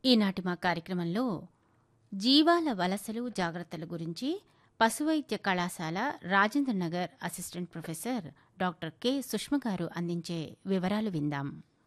ఈనాటి మా కార్యక్రమంలో జీవాల వలసలు జాగ్రత్తల గురించి పశువైద్య కళాశాల Rajendra Nagar assistant professor doctor K Sushma garu అందించే వివరాలు విందాం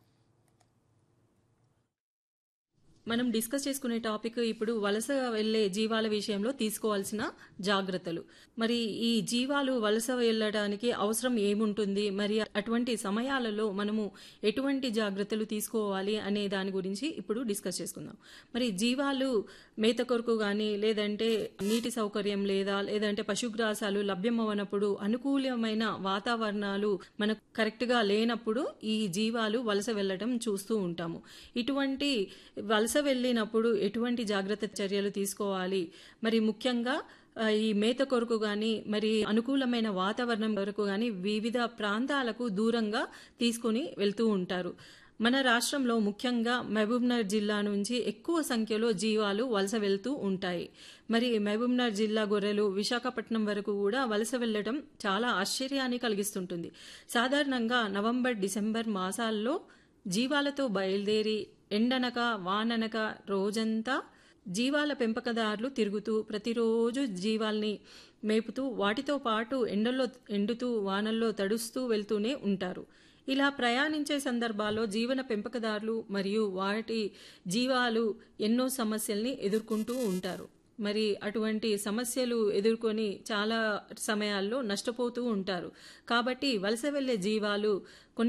మనం డిస్కస్ చేసుకునే టాపిక్ ఇప్పుడు వలస వెళ్లే జీవాల విషయంలో తీసుకోవాల్సిన జాగ్రత్తలు మరి ఈ జీవాలు వలస వెళ్ళడానికి అవసరం ఏముంటుంది మరి అటువంటి సమయాలలో మనము ఎటువంటి జాగ్రత్తలు తీసుకోవాలి అనే దాని గురించి ఇప్పుడు డిస్కస్ చేసుకుందాం మరి జీవాలు మేత కొరకు కానీ లేదంటే నీటి సౌకర్యం లేదా లేదంటే పశుగ్రాసాలు లభ్యమవనప్పుడు అనుకూలమైన వాతావరణాలు మనకు కరెక్ట్ గా లేనప్పుడు ఈ జీవాలు వలస వెళ్ళడం చూస్తూ ఉంటాము ఇటువంటి వలస వెళ్ళినప్పుడు ఎటువంటి జాగ్రత్త చర్యలు తీసుకోవాలి మరి ముఖ్యంగా ఆ, ఈ మేత కొరకు గాని మరి అనుకూలమైన వాతావరణం కొరకు గాని వివిధ ప్రాంతాలకు దూరంగా తీసుకుని వెళ్తూ ఉంటారు మన రాష్ట్రంలో ముఖ్యంగా మహబూబ్నగర్ జిల్లా నుంచి ఎక్కువ సంఖ్యలో జీవాలు వలస వెళ్తూ ఉంటాయి మరి మహబూబ్నగర్ జిల్లా గొర్రెలు విశాఖపట్నం వరకు కూడా వలస వెళ్లడం చాలా ఆశ్చర్యాన్ని కలిగిస్తుంటుంది సాధారణంగా నవంబర్ డిసెంబర్ మాసాల్లో జీవాలతో బయలుదేరి ఎండనక వాననక రోజంతా జీవాల పెంపకదారులు తిరుగుతూ ప్రతిరోజు జీవాల్ని మేపుతూ వాటితో పాటు ఎండల్లో ఎండుతూ వానల్లో తడుస్తూ వెళ్తూనే ఉంటారు ఇలా ప్రయాణించే సందర్భాల్లో జీవన పెంపకదారులు మరియు వాటి జీవాలు ఎన్నో సమస్యల్ని ఎదుర్కొంటూ ఉంటారు మరి అటువంటి సమస్యలు ఎదుర్కొని చాలా సమయాల్లో నష్టపోతూ ఉంటారు కాబట్టి వలస వెళ్లే జీవాలు కొన్ని